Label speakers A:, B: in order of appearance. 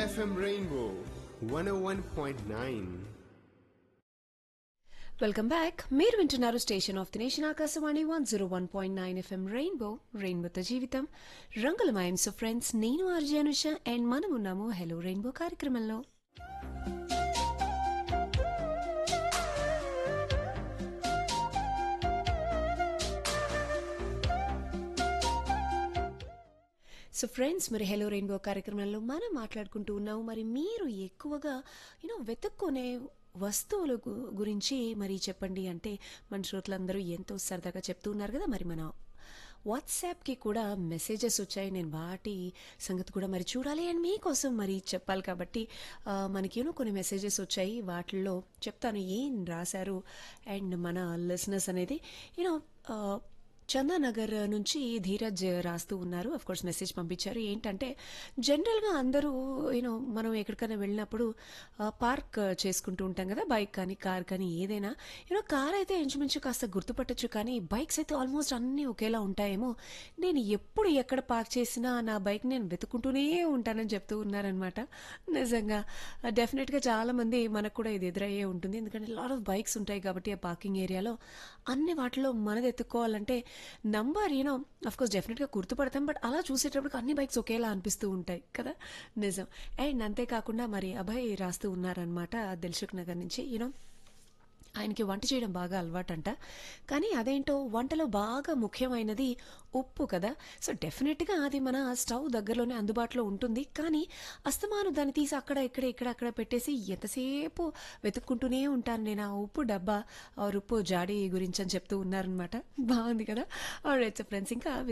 A: FM Rainbow 101.9.
B: Welcome back మీరు వింటున్నారు station of the nation Akashvani one zero one point nine FM rainbow రెయిన్బోతో జీవితం రంగుల మాయం సో ఫ్రెండ్స్ నేను ఆర్జే అనుష అండ్ మనం ఉన్నాము హలో రెయిన్బో కార్యక్రమంలో సో ఫ్రెండ్స్ మరి హలో రెయిన్బో కార్యక్రమంలో మనం మాట్లాడుకుంటూ ఉన్నాము మరి మీరు ఎక్కువగా యూనో వెతుక్కునే వస్తువుల గు- గురించి మరి చెప్పండి అంటే మన శ్రోతలందరూ ఎంతో సరదాగా చెప్తూ ఉన్నారు కదా మరి మన వాట్సాప్కి కూడా మెసేజెస్ వచ్చాయి నేను వాటి సంగతి కూడా మరి చూడాలి అండ్ మీకోసం మరి చెప్పాలి కాబట్టి ఆ, మనకి యూనో కొన్ని మెసేజెస్ వచ్చాయి వాటిల్లో చెప్తాను ఏం రాశారు అండ్ మన లిసనర్స్ అనేది యూనో చందానగర్ నుంచి ధీరజ్ రాస్తూ ఉన్నారు అఫ్ కోర్స్ మెసేజ్ పంపించారు ఏంటంటే జనరల్గా అందరూ యూనో మనం ఎక్కడికైనా వెళ్ళినప్పుడు ఆ, పార్క్ చేసుకుంటూ ఉంటాం కదా బైక్ కానీ కార్ కానీ ఏదైనా యూనో కార్ అయితే ఇంచుమించు కాస్త గుర్తుపట్టచ్చు కానీ బైక్స్ అయితే ఆల్మోస్ట్ అన్నీ ఒకేలా ఉంటాయేమో నేను ఎప్పుడు ఎక్కడ పార్క్ చేసినా నా బైక్ నేను వెతుకుంటూనే ఉంటానని చెప్తూ ఉన్నారనమాట నిజంగా డెఫినెట్గా చాలా మంది మనకు కూడా ఇది ఎదురయ్యే ఉంటుంది ఎందుకంటే లాట్ ఆఫ్ బైక్స్ ఉంటాయి కాబట్టి ఆ పార్కింగ్ ఏరియాలో అన్ని వాటిలో మనది ఎత్తుక్కోవాలంటే నంబర్ యూనో అఫ్ కోర్స్ డెఫినెట్గా గుర్తుపడతాం బట్ అలా చూసేటప్పుడు అన్ని బైక్స్ ఒకేలా అనిపిస్తూ ఉంటాయి కదా నిజం అండ్ అంతేకాకుండా మరి అభయ్ రాస్తూ ఉన్నారనమాట దిల్సుఖ్ నగర్ నుంచి యూనో ఆయనకి వంట చేయడం బాగా అలవాటంట కానీ అదేంటో వంటలో బాగా ముఖ్యమైనది ఉప్పు కదా సో డెఫినెట్గా అది మన స్టవ్ దగ్గరలోనే అందుబాటులో ఉంటుంది కానీ అస్తమాను దాన్ని తీసి అక్కడ ఇక్కడ ఇక్కడ అక్కడ పెట్టేసి ఎంతసేపు వెతుక్కుంటూనే ఉంటాను నేను ఆ ఉప్పు డబ్బా ఆ ఉప్పు జాడీ గురించి అని చెప్తూ ఉన్నారనమాట బాగుంది కదా ఆల్రైట్ సో ఫ్రెండ్స్ ఇంకా